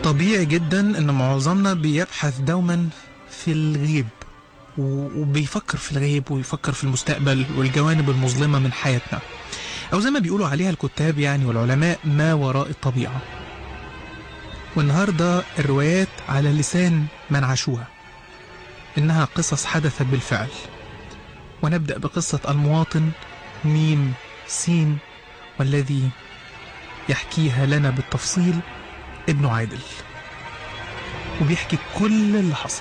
طبيعي جدا ان معظمنا بيبحث دوما في الغيب و- وبيفكر في الغيب ويفكر في المستقبل والجوانب المظلمة من حياتنا أو زي ما بيقولوا عليها الكتاب يعني والعلماء ما وراء الطبيعة والنهاردة الروايات على لسان من عاشوها إنها قصص حدثت بالفعل ونبدأ بقصة المواطن ميم سين والذي يحكيها لنا بالتفصيل ابن عادل وبيحكي كل اللي حصل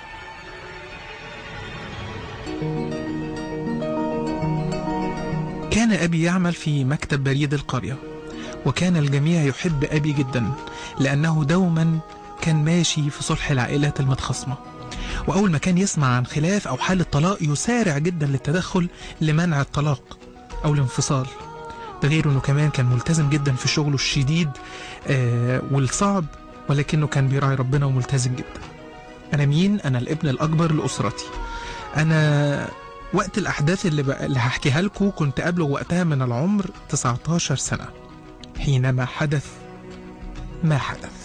كان أبي يعمل في مكتب بريد القرية وكان الجميع يحب أبي جدا لأنه دوما كان ماشي في صلح العائلات المتخاصمة وأول ما كان يسمع عن خلاف أو حالة طلاق يسارع جدا للتدخل لمنع الطلاق أو الانفصال ده غير أنه كمان كان ملتزم جدا في شغله الشديد آه والصعب ولكنه كان بيراعي ربنا وملتزم جدا أنا مين؟ أنا الابن الأكبر لأسرتي أنا وقت الأحداث اللي, بقى اللي هحكيها لكم كنت أبلغ وقتها من العمر 19 سنة حينما حدث ما حدث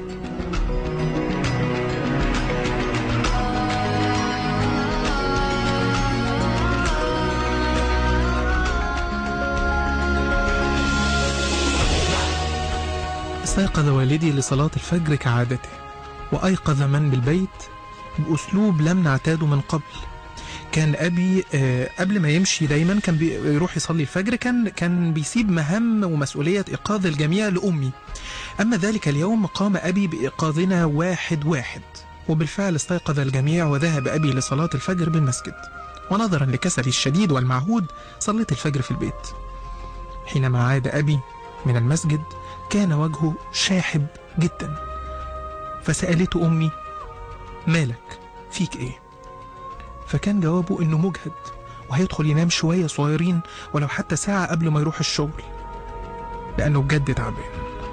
استيقظ والدي لصلاة الفجر كعادته وأيقظ من بالبيت بأسلوب لم نعتاده من قبل كان أبي آه، قبل ما يمشي دايما كان بيروح يصلي الفجر كان كان بيسيب مهام ومسؤولية إيقاظ الجميع لأمي أما ذلك اليوم قام أبي بإيقاظنا واحد واحد وبالفعل استيقظ الجميع وذهب أبي لصلاة الفجر بالمسجد ونظرا لكسلي الشديد والمعهود صليت الفجر في البيت حينما عاد أبي من المسجد كان وجهه شاحب جدا فسألته أمي مالك فيك إيه فكان جوابه إنه مجهد وهيدخل ينام شوية صغيرين ولو حتى ساعة قبل ما يروح الشغل لأنه بجد تعبان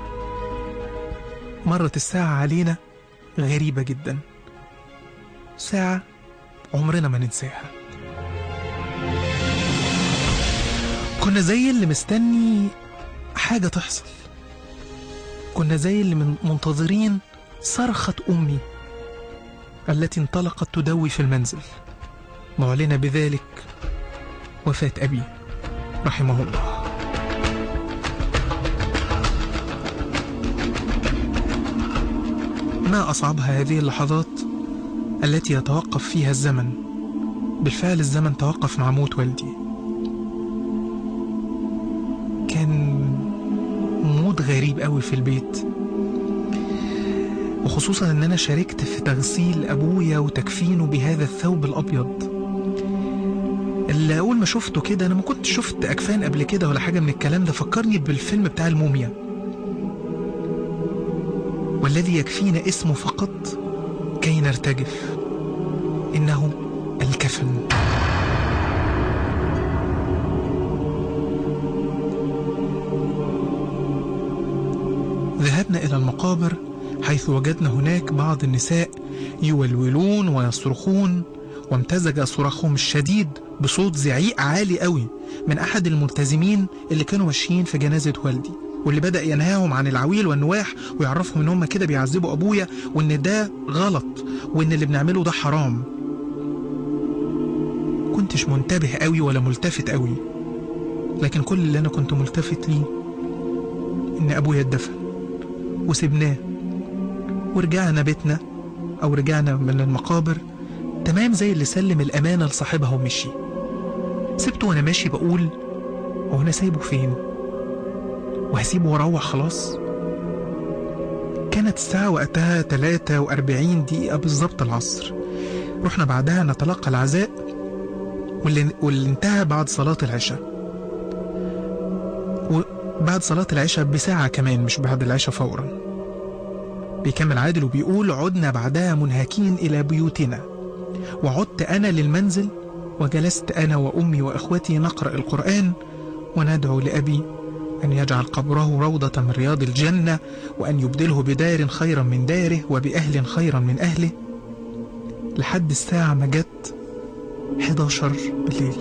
مرت الساعة علينا غريبة جدا ساعة عمرنا ما ننساها كنا زي اللي مستني حاجة تحصل كنا زي اللي من منتظرين صرخة أمي التي انطلقت تدوي في المنزل معلنة بذلك وفاة أبي رحمه الله ما أصعبها هذه اللحظات التي يتوقف فيها الزمن بالفعل الزمن توقف مع موت والدي كان مود غريب قوي في البيت وخصوصا ان انا شاركت في تغسيل ابويا وتكفينه بهذا الثوب الابيض اللي اول ما شفته كده انا ما كنت شفت اكفان قبل كده ولا حاجه من الكلام ده فكرني بالفيلم بتاع الموميا والذي يكفينا اسمه فقط كي نرتجف انه الكفن ذهبنا إلى المقابر حيث وجدنا هناك بعض النساء يولولون ويصرخون وامتزج صراخهم الشديد بصوت زعيق عالي قوي من أحد الملتزمين اللي كانوا ماشيين في جنازة والدي واللي بدأ ينهاهم عن العويل والنواح ويعرفهم ان هم كده بيعذبوا ابويا وان ده غلط وان اللي بنعمله ده حرام كنتش منتبه قوي ولا ملتفت قوي لكن كل اللي انا كنت ملتفت ليه ان ابويا اتدفن وسبناه ورجعنا بيتنا او رجعنا من المقابر تمام زي اللي سلم الامانه لصاحبها ومشي سبته وانا ماشي بقول هو انا سايبه فين وهسيبه واروح خلاص كانت الساعة وقتها 43 دقيقة بالظبط العصر رحنا بعدها نتلقى العزاء واللي, واللي انتهى بعد صلاة العشاء وبعد صلاة العشاء بساعة كمان مش بعد العشاء فورا بيكمل عادل وبيقول عدنا بعدها منهكين إلى بيوتنا وعدت أنا للمنزل وجلست أنا وأمي وإخوتي نقرأ القرآن وندعو لأبي أن يجعل قبره روضة من رياض الجنة وأن يبدله بدار خيرا من داره وبأهل خيرا من أهله لحد الساعة ما جت 11 بالليل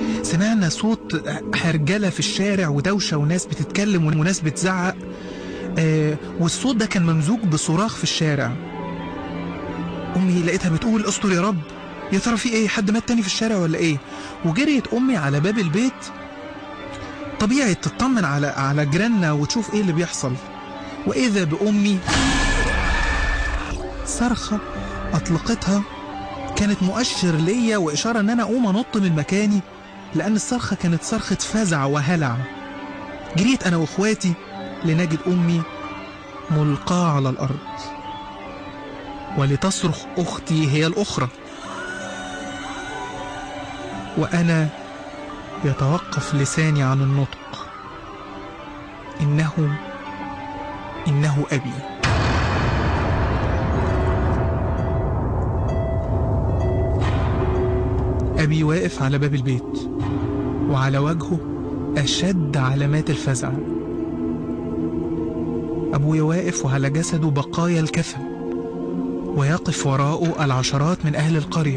سمعنا صوت هرجلة في الشارع ودوشة وناس بتتكلم وناس بتزعق آه والصوت ده كان ممزوج بصراخ في الشارع امي لقيتها بتقول استر يا رب يا ترى في ايه حد مات تاني في الشارع ولا ايه وجريت امي على باب البيت طبيعي تطمن على على جيراننا وتشوف ايه اللي بيحصل واذا بامي صرخه اطلقتها كانت مؤشر ليا واشاره ان انا اقوم انط من مكاني لان الصرخه كانت صرخه فزع وهلع جريت انا واخواتي لنجد امي ملقاه على الارض ولتصرخ اختي هي الاخرى وانا يتوقف لساني عن النطق انه انه ابي ابي واقف على باب البيت وعلى وجهه اشد علامات الفزع ابويا واقف وعلى جسده بقايا الكفن ويقف وراءه العشرات من اهل القريه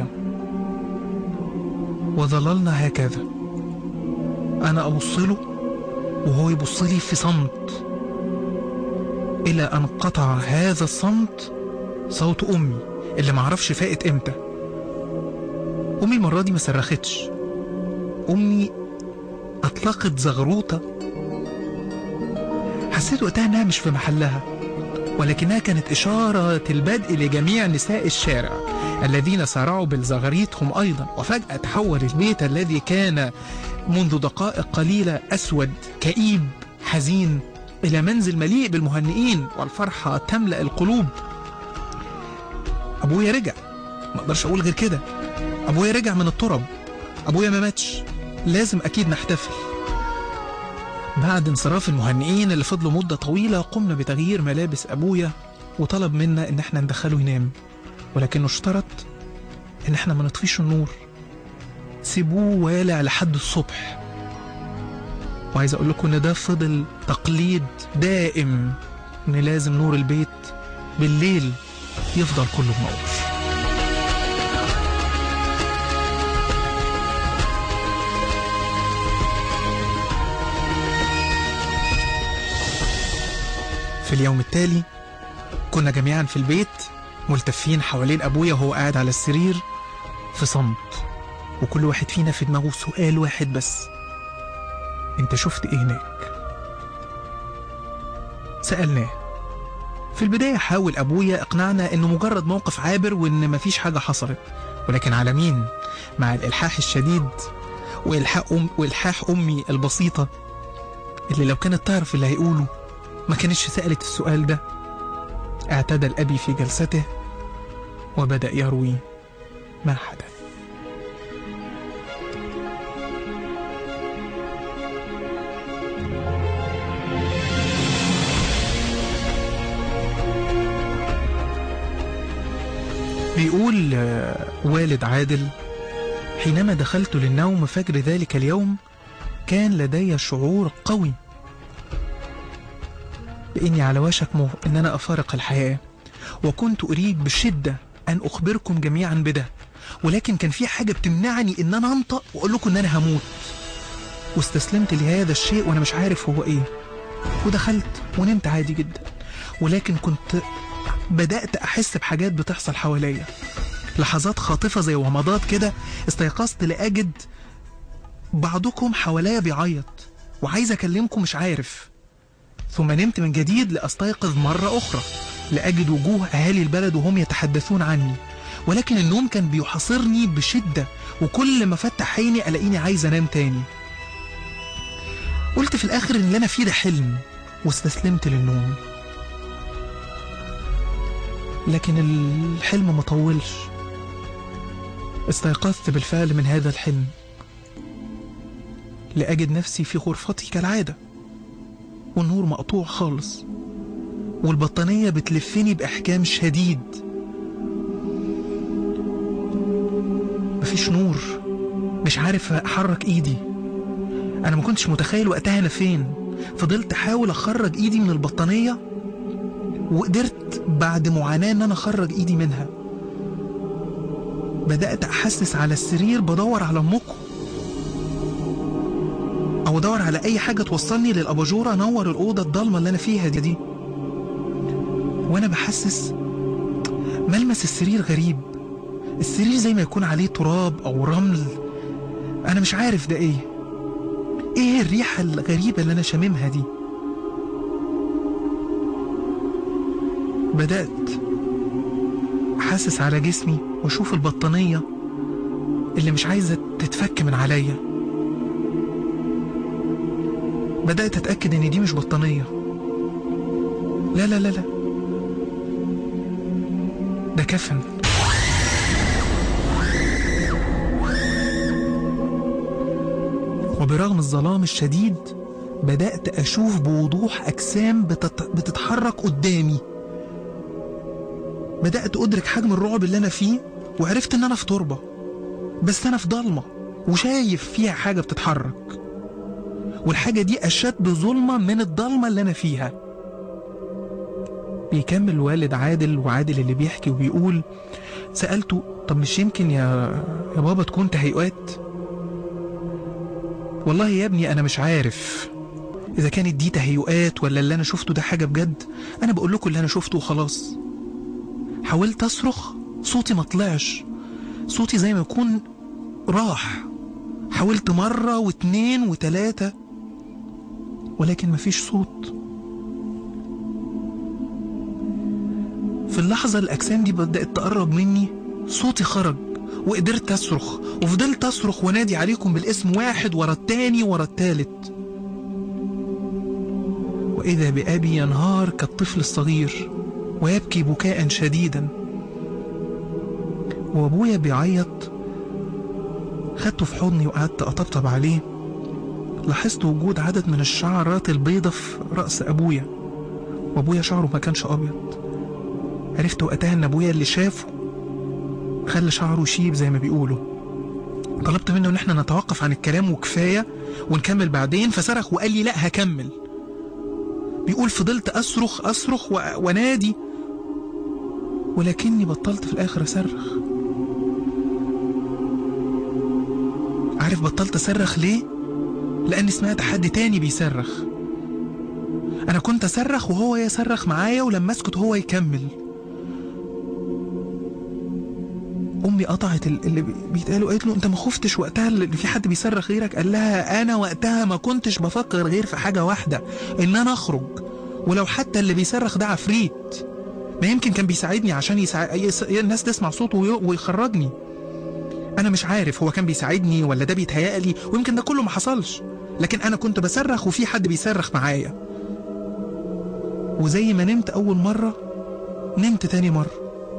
وظللنا هكذا انا ابص له وهو يبص لي في صمت الى ان قطع هذا الصمت صوت امي اللي معرفش فاقت امتى امي المره دي ما صرختش امي اطلقت زغروطه حسيت وقتها انها مش في محلها ولكنها كانت اشاره البدء لجميع نساء الشارع الذين سارعوا بالزغاريت هم ايضا وفجاه تحول البيت الذي كان منذ دقائق قليله اسود كئيب حزين الى منزل مليء بالمهنئين والفرحه تملا القلوب ابويا رجع ما اقدرش اقول غير كده ابويا رجع من الترب ابويا ما ماتش لازم اكيد نحتفل بعد انصراف المهنئين اللي فضلوا مدة طويلة قمنا بتغيير ملابس أبويا وطلب منا إن احنا ندخله ينام ولكنه اشترط إن احنا ما نطفيش النور سيبوه والع لحد الصبح وعايز أقول لكم إن ده فضل تقليد دائم إن لازم نور البيت بالليل يفضل كله منور في اليوم التالي كنا جميعا في البيت ملتفين حوالين أبويا وهو قاعد على السرير في صمت وكل واحد فينا في دماغه سؤال واحد بس انت شفت ايه هناك سألناه في البداية حاول أبويا إقنعنا إنه مجرد موقف عابر وإن مفيش حاجة حصلت ولكن على مين مع الإلحاح الشديد وإلحاح, أم وإلحاح أمي البسيطة اللي لو كانت تعرف اللي هيقوله ما كانتش سألت السؤال ده اعتدل أبي في جلسته وبدأ يروي ما حدث بيقول آه، والد عادل حينما دخلت للنوم فجر ذلك اليوم كان لدي شعور قوي بإني على وشك مو... إن أنا أفارق الحياة وكنت أريد بشدة أن أخبركم جميعا بده ولكن كان في حاجة بتمنعني إن أنا أنطق وأقول لكم إن أنا هموت واستسلمت لهذا الشيء وأنا مش عارف هو إيه ودخلت ونمت عادي جدا ولكن كنت بدأت أحس بحاجات بتحصل حواليا لحظات خاطفة زي ومضات كده استيقظت لأجد بعضكم حواليا بيعيط وعايز أكلمكم مش عارف ثم نمت من جديد لأستيقظ مرة أخرى لأجد وجوه أهالي البلد وهم يتحدثون عني ولكن النوم كان بيحاصرني بشدة وكل ما فتح عيني ألاقيني عايز أنام تاني قلت في الآخر إن اللي أنا فيه ده حلم واستسلمت للنوم لكن الحلم ما طولش استيقظت بالفعل من هذا الحلم لأجد نفسي في غرفتي كالعادة والنور مقطوع خالص والبطانية بتلفني بإحكام شديد مفيش نور مش عارف أحرك إيدي أنا ما كنتش متخيل وقتها أنا فين فضلت أحاول أخرج إيدي من البطانية وقدرت بعد معاناة إن أنا أخرج إيدي منها بدأت أحسس على السرير بدور على أمكم أو أدور على أي حاجة توصلني للأباجورة أنور الأوضة الضلمة اللي أنا فيها دي, دي وانا بحسس ملمس السرير غريب السرير زي ما يكون عليه تراب او رمل انا مش عارف ده ايه ايه الريحة الغريبة اللي انا شاممها دي بدأت احسس على جسمي واشوف البطانية اللي مش عايزة تتفك من عليا بدأت اتأكد ان دي مش بطانية لا لا لا لا ده كفن وبرغم الظلام الشديد بدأت أشوف بوضوح أجسام بتت... بتتحرك قدامي بدأت أدرك حجم الرعب اللي أنا فيه وعرفت إن أنا في تربة بس أنا في ضلمة وشايف فيها حاجة بتتحرك والحاجة دي أشد ظلمة من الضلمة اللي أنا فيها بيكمل والد عادل وعادل اللي بيحكي وبيقول سألته طب مش يمكن يا يا بابا تكون تهيؤات والله يا ابني أنا مش عارف إذا كانت دي تهيؤات ولا اللي أنا شفته ده حاجة بجد أنا بقول لكم اللي أنا شفته وخلاص حاولت أصرخ صوتي ما طلعش صوتي زي ما يكون راح حاولت مرة واتنين وتلاتة ولكن مفيش صوت في اللحظة الأجسام دي بدأت تقرب مني صوتي خرج وقدرت أصرخ وفضلت أصرخ ونادي عليكم بالاسم واحد ورا التاني ورا التالت وإذا بأبي ينهار كالطفل الصغير ويبكي بكاء شديدا وأبويا بيعيط خدته في حضني وقعدت أطبطب عليه لاحظت وجود عدد من الشعرات البيضة في رأس أبويا وأبويا شعره ما كانش أبيض عرفت وقتها إن أبويا اللي شافه خلى شعره شيب زي ما بيقولوا طلبت منه إن إحنا نتوقف عن الكلام وكفاية ونكمل بعدين فصرخ وقال لي لا هكمل بيقول فضلت أصرخ أصرخ و... ونادي ولكني بطلت في الآخر أصرخ عارف بطلت أصرخ ليه؟ لأني سمعت حد تاني بيصرخ أنا كنت أصرخ وهو يصرخ معايا ولما أسكت هو يكمل أمي قطعت ال- اللي بيتقالوا قالت له أنت ما خفتش وقتها اللي في حد بيصرخ غيرك قال لها أنا وقتها ما كنتش بفكر غير في حاجة واحدة إن أنا أخرج ولو حتى اللي بيصرخ ده عفريت ما يمكن كان بيساعدني عشان يسع... يس... الناس تسمع صوته وي... ويخرجني انا مش عارف هو كان بيساعدني ولا ده بيتهيألي ويمكن ده كله ما حصلش لكن انا كنت بصرخ وفي حد بيصرخ معايا وزي ما نمت اول مرة نمت تاني مرة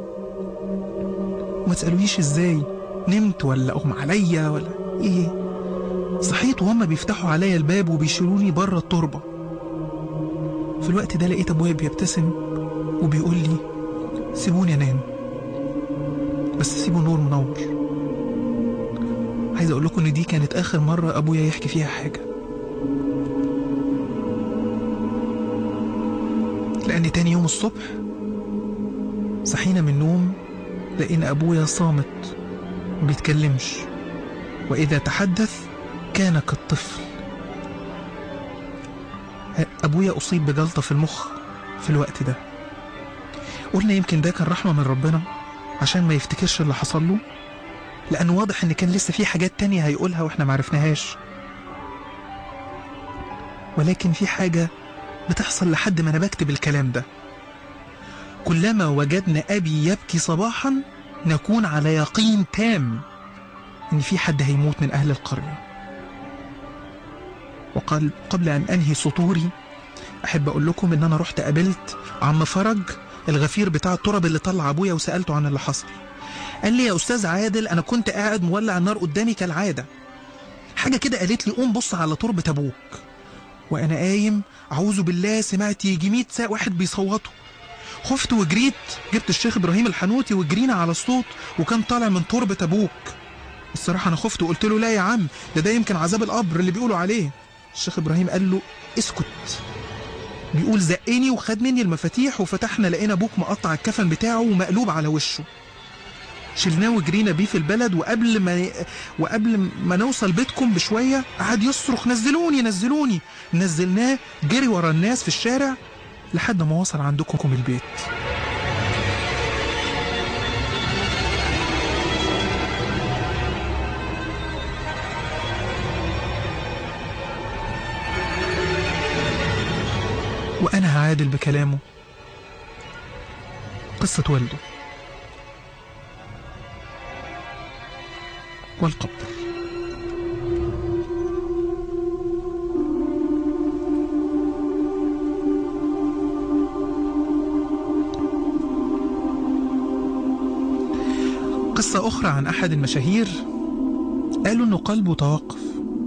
وما تسألونيش ازاي نمت ولا اغمى عليا ولا ايه صحيت وهم بيفتحوا عليا الباب وبيشيلوني بره التربة في الوقت ده لقيت ابويا بيبتسم وبيقول لي سيبوني انام بس سيبوا النور منور عايز اقول لكم ان دي كانت اخر مرة ابويا يحكي فيها حاجة لان تاني يوم الصبح صحينا من النوم لقينا ابويا صامت ما بيتكلمش واذا تحدث كان كالطفل ابويا اصيب بجلطة في المخ في الوقت ده قلنا يمكن ده كان رحمة من ربنا عشان ما يفتكرش اللي حصل له لأنه واضح إن كان لسه في حاجات تانية هيقولها وإحنا معرفناهاش ولكن في حاجة بتحصل لحد ما أنا بكتب الكلام ده كلما وجدنا أبي يبكي صباحا نكون على يقين تام إن في حد هيموت من أهل القرية وقال قبل أن أنهي سطوري أحب أقول لكم إن أنا رحت قابلت عم فرج الغفير بتاع التراب اللي طلع أبويا وسألته عن اللي حصل قال لي يا أستاذ عادل أنا كنت قاعد مولع النار قدامي كالعادة حاجة كده قالت لي قوم بص على تربة أبوك وأنا قايم أعوذ بالله سمعت يجي 100 ساعة واحد بيصوتوا خفت وجريت جبت الشيخ إبراهيم الحنوتي وجرينا على الصوت وكان طالع من تربة أبوك الصراحة أنا خفت وقلت له لا يا عم ده ده يمكن عذاب القبر اللي بيقولوا عليه الشيخ إبراهيم قال له اسكت بيقول زقني وخد مني المفاتيح وفتحنا لقينا ابوك مقطع الكفن بتاعه ومقلوب على وشه شلناه وجرينا بيه في البلد وقبل ما وقبل ما نوصل بيتكم بشويه قعد يصرخ نزلوني نزلوني نزلناه جري ورا الناس في الشارع لحد ما وصل عندكم البيت وأنا هعادل بكلامه قصة والده والقبر قصة أخرى عن أحد المشاهير قالوا إنه قلبه توقف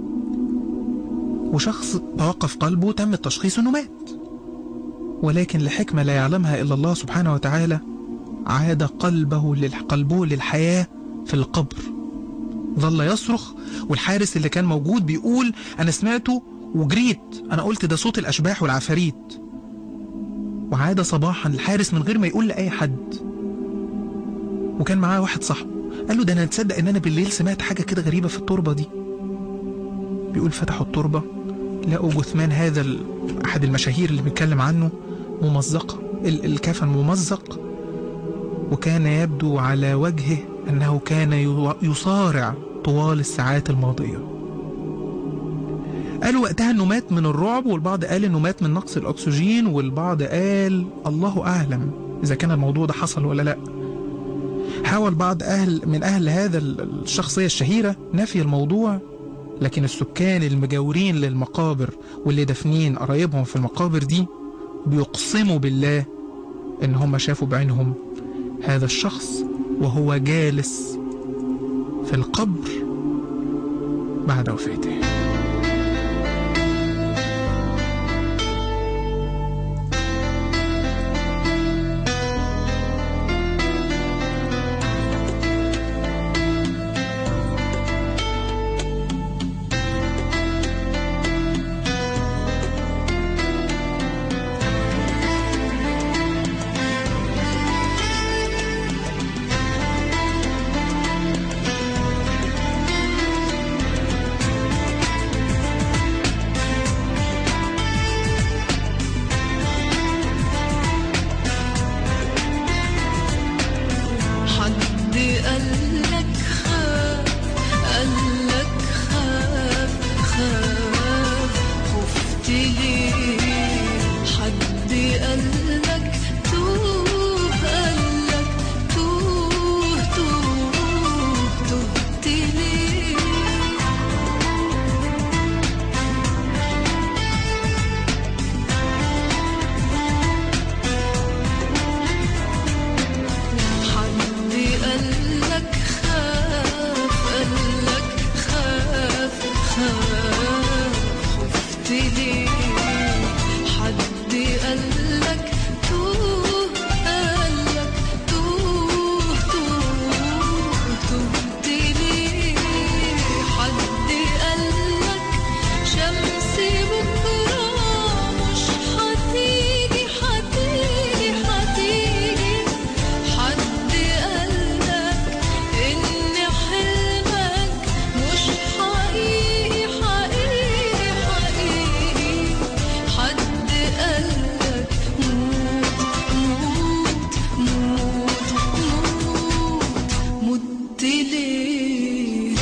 وشخص توقف قلبه تم التشخيص إنه مات ولكن لحكمة لا يعلمها إلا الله سبحانه وتعالى عاد قلبه للقلبه للحياة في القبر ظل يصرخ والحارس اللي كان موجود بيقول أنا سمعته وجريت أنا قلت ده صوت الأشباح والعفاريت وعاد صباحا الحارس من غير ما يقول لأي حد وكان معاه واحد صاحبه قال له ده انا تصدق ان انا بالليل سمعت حاجه كده غريبه في التربه دي بيقول فتحوا التربه لقوا جثمان هذا ال- احد المشاهير اللي بيتكلم عنه ممزقه ال- الكفن ممزق وكان يبدو على وجهه انه كان يو- يصارع طوال الساعات الماضيه قالوا وقتها انه مات من الرعب والبعض قال انه مات من نقص الاكسجين والبعض قال الله اعلم اذا كان الموضوع ده حصل ولا لا حاول بعض أهل من أهل هذا ال- الشخصية الشهيرة نفي الموضوع لكن السكان المجاورين للمقابر واللي دافنين قرايبهم في المقابر دي بيقسموا بالله إن هم شافوا بعينهم هذا الشخص وهو جالس في القبر بعد وفاته حد قالك خاف قالك خاف خاف خفت ليه حد قالك توه قالك توه توه تهت ليه حد قالك خاف قالك خاف خاف خفت ليه حد قالك توه قالك توه توه تهت ليه حد قالك شمس بكرة مش هتيجي هتيجي هتيجي حد قالك إن حلمك مش حقيقي حقيقي حقيقي حد قالك موت موت موت موت مت ليه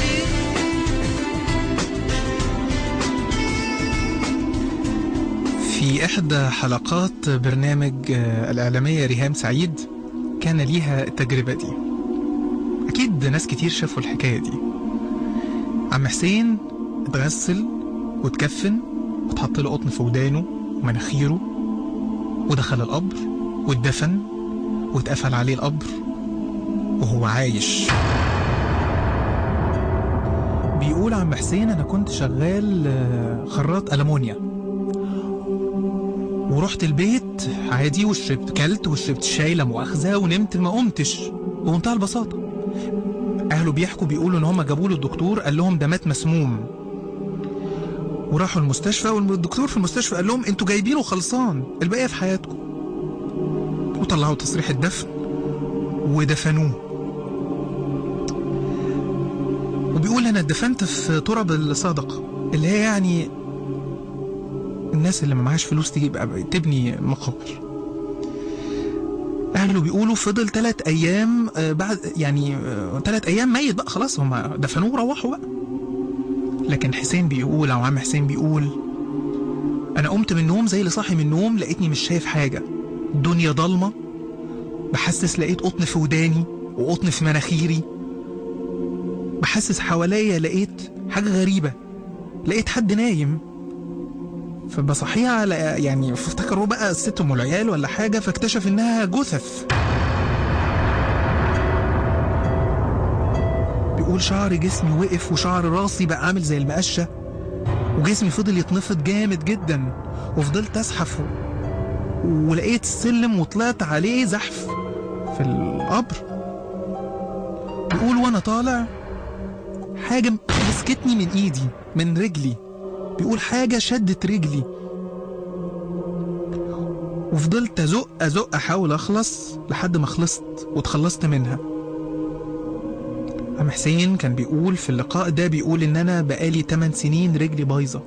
في إحدى حلقات برنامج آه، الإعلامية ريهام سعيد كان ليها التجربة دي أكيد ناس كتير شافوا الحكاية دي عم حسين اتغسل واتكفن واتحط له قطن في ودانه ومناخيره ودخل القبر واتدفن واتقفل عليه القبر وهو عايش بيقول عم حسين أنا كنت شغال آه، خراط ألمونيا ورحت البيت عادي وشربت كلت وشربت شاي لا مؤاخذة ونمت ما قمتش بمنتهى البساطة أهله بيحكوا بيقولوا إن هم جابوا له الدكتور قال لهم ده مات مسموم وراحوا المستشفى والدكتور في المستشفى قال لهم انتوا جايبينه خلصان الباقية في حياتكم وطلعوا تصريح الدفن ودفنوه وبيقول انا اتدفنت في تراب الصدقة اللي هي يعني الناس اللي ما معهاش فلوس تجيب تبني مقابر اهله بيقولوا فضل ثلاث ايام آه، بعد يعني ثلاث ايام ميت بقى خلاص هم دفنوه وروحوا بقى لكن حسين بيقول او عم حسين بيقول انا قمت من النوم زي اللي صاحي من النوم لقيتني مش شايف حاجه الدنيا ضلمه بحسس لقيت قطن في وداني وقطن في مناخيري بحسس حواليا لقيت حاجه غريبه لقيت حد نايم فبصحيها على يعني افتكروا بقى الست ام العيال ولا حاجه فاكتشف انها جثث بيقول شعر جسمي وقف وشعر راسي بقى عامل زي المقشه وجسمي فضل يتنفض جامد جدا وفضلت اسحف ولقيت السلم وطلعت عليه زحف في القبر بيقول وانا طالع حاجه مسكتني من ايدي من رجلي بيقول حاجه شدت رجلي وفضلت ازق ازق احاول اخلص لحد ما خلصت واتخلصت منها عم حسين كان بيقول في اللقاء ده بيقول ان انا بقالي 8 سنين رجلي بايظه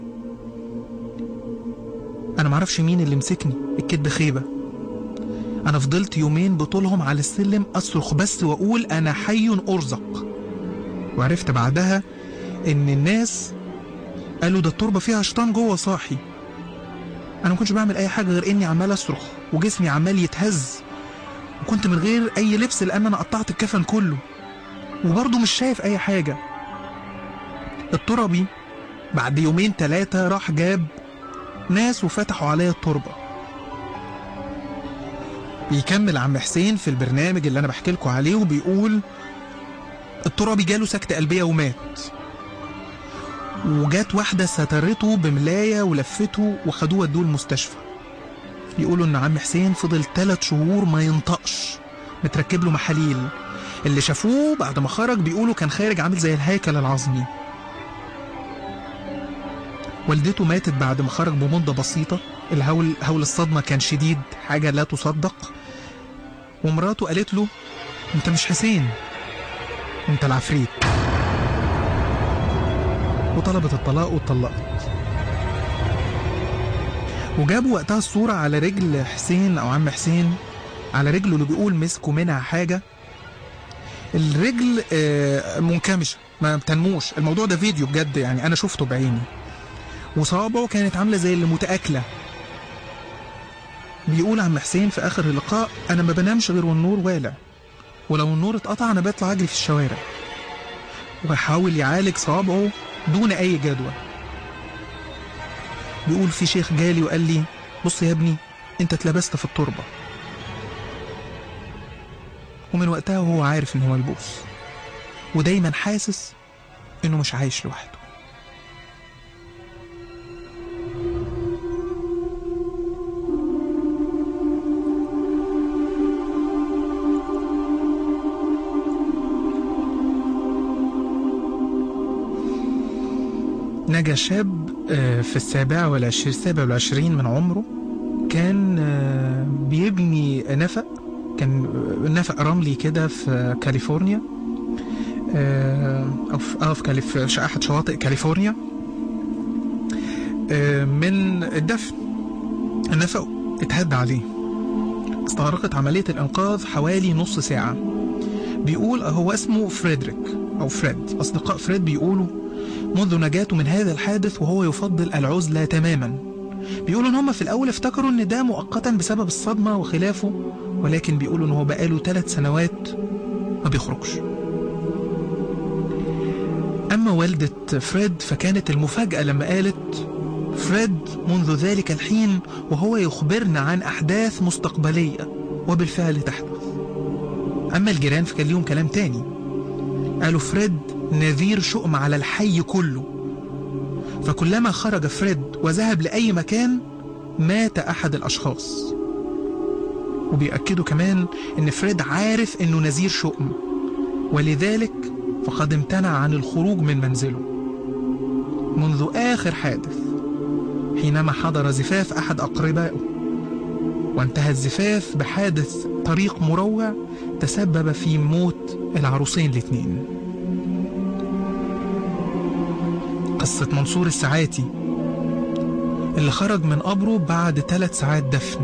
انا معرفش مين اللي مسكني الكدب خيبه انا فضلت يومين بطولهم على السلم اصرخ بس واقول انا حي ارزق وعرفت بعدها ان الناس قالوا ده التربه فيها شيطان جوه صاحي انا ما كنتش بعمل اي حاجه غير اني عمال اصرخ وجسمي عمال يتهز وكنت من غير اي لبس لان انا قطعت الكفن كله وبرضه مش شايف اي حاجه التربي بعد يومين ثلاثه راح جاب ناس وفتحوا عليا التربه بيكمل عم حسين في البرنامج اللي انا بحكي لكم عليه وبيقول الترابي جاله سكتة قلبية ومات وجات واحدة سترته بملاية ولفته وخدوه ودوه المستشفى بيقولوا ان عم حسين فضل ثلاث شهور ما ينطقش متركب له محاليل اللي شافوه بعد ما خرج بيقولوا كان خارج عامل زي الهيكل العظمي والدته ماتت بعد ما خرج بمدة بسيطة الهول هول الصدمة كان شديد حاجة لا تصدق ومراته قالت له انت مش حسين انت العفريت وطلبت الطلاق واتطلقت وجابوا وقتها الصورة على رجل حسين أو عم حسين على رجله اللي بيقول مسكوا منها حاجة الرجل آه، منكمشة ما بتنموش الموضوع ده فيديو بجد يعني أنا شفته بعيني وصوابعه كانت عاملة زي اللي متآكلة بيقول عم حسين في آخر اللقاء أنا ما بنامش غير والنور والع ولو النور اتقطع أنا بطلع أجري في الشوارع وحاول يعالج صوابعه دون أي جدوى بيقول في شيخ جالي وقال لي بص يا ابني انت اتلبست في التربة ومن وقتها وهو عارف ان هو ملبوس ودايما حاسس انه مش عايش لوحده نجا شاب آه، في السابعة والعشرين السابع والعشرين من عمره كان آه، بيبني نفق كان نفق رملي كده في كاليفورنيا آه، أو في آه في كاليف- في أحد شواطئ كاليفورنيا آه، من الدفن النفق اتهد عليه استغرقت عملية الإنقاذ حوالي نص ساعة بيقول هو اسمه فريدريك أو فريد أصدقاء فريد بيقولوا منذ نجاته من هذا الحادث وهو يفضل العزلة تماما بيقولوا ان هم في الاول افتكروا ان ده مؤقتا بسبب الصدمة وخلافه ولكن بيقولوا ان هو بقاله ثلاث سنوات ما بيخرجش اما والدة فريد فكانت المفاجأة لما قالت فريد منذ ذلك الحين وهو يخبرنا عن احداث مستقبلية وبالفعل تحدث اما الجيران فكان ليهم كلام تاني قالوا فريد نذير شؤم على الحي كله فكلما خرج فريد وذهب لأي مكان مات أحد الأشخاص وبيأكدوا كمان إن فريد عارف إنه نذير شؤم ولذلك فقد امتنع عن الخروج من منزله منذ آخر حادث حينما حضر زفاف أحد أقربائه وانتهى الزفاف بحادث طريق مروع تسبب في موت العروسين الاثنين قصة منصور الساعاتي اللي خرج من قبره بعد ثلاث ساعات دفن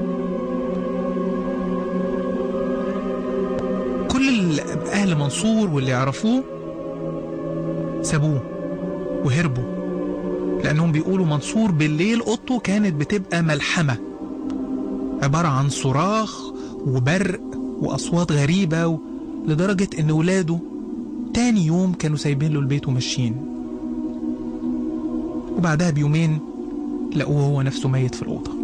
كل ال- أهل منصور واللي يعرفوه سابوه وهربوا لأنهم بيقولوا منصور بالليل أوضته كانت بتبقى ملحمة عبارة عن صراخ وبرق وأصوات غريبة و... لدرجة إن ولاده تاني يوم كانوا سايبين له البيت وماشيين وبعدها بيومين لقوه هو نفسه ميت في الأوضة